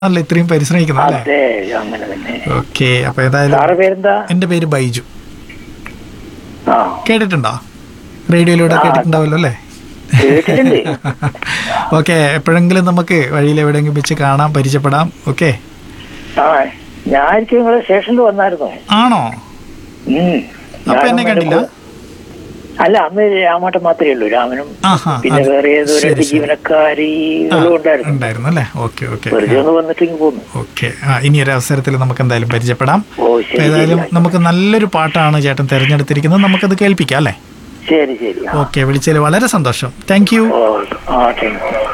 അല്ല ഇത്രയും പരിശ്രമിക്കുന്നത് അല്ലേ അതെ അങ്ങനെ തന്നെ ഓക്കെ അപ്പൊ ഏതായാലും സാറ് പേരെന്താ എന്റെ പേര് ബൈജു ആ കേട്ടിട്ടുണ്ടോ റേഡിയോയിലൂടെ കേട്ടിട്ടുണ്ടാവല്ലോ അല്ലേ കേട്ടിട്ടുണ്ട് ഓക്കെ എപ്പോഴെങ്കിലും നമുക്ക് വഴിയിൽ എവിടെയെങ്കിലും വെച്ച് കാണാം പരിചയപ്പെടാം ഓക്കെ ആ ഞാനിരിക്കും നിങ്ങളെ സ്റ്റേഷനിൽ വന്നായിരുന്നു ആണോ ഉം. അപ്പൊ എന്നെ ഞാനും കണ്ടില്ല എൻ്റെ അല്ല അന്ന് രാമേട്ടൻ മാത്രമേ ഉള്ളൂ രാമനും ആഹാ പിന്നെ അത് വേറെ ഏതോ ശരി, രണ്ട് ശരി. ആ, ജീവനക്കാരികളും ഉണ്ടായിരുന്നു ഉണ്ടായിരുന്നു അല്ലേ ഓക്കെ ഓക്കെ വെറുതെ ഒന്ന് വന്നിട്ട് ഇങ്ങ് പോന്നു ഓക്കെ ആ ഇനി ഒരു അവസരത്തിൽ നമുക്ക് എന്തായാലും പരിചയപ്പെടാം ഓ അപ്പൊ ശരി ഏതായാലും ശരി നമുക്ക് നല്ലൊരു പാട്ടാണ് ചേട്ടൻ തിരഞ്ഞെടുത്തിരിക്കുന്നത് നമുക്കത് കേൾപ്പിക്കാം അല്ലേ ശരി ശരി ആ ഓക്കെ വിളിച്ചതിൽ വളരെ സന്തോഷം താങ്ക് യു ഓ ആ താങ്ക് യു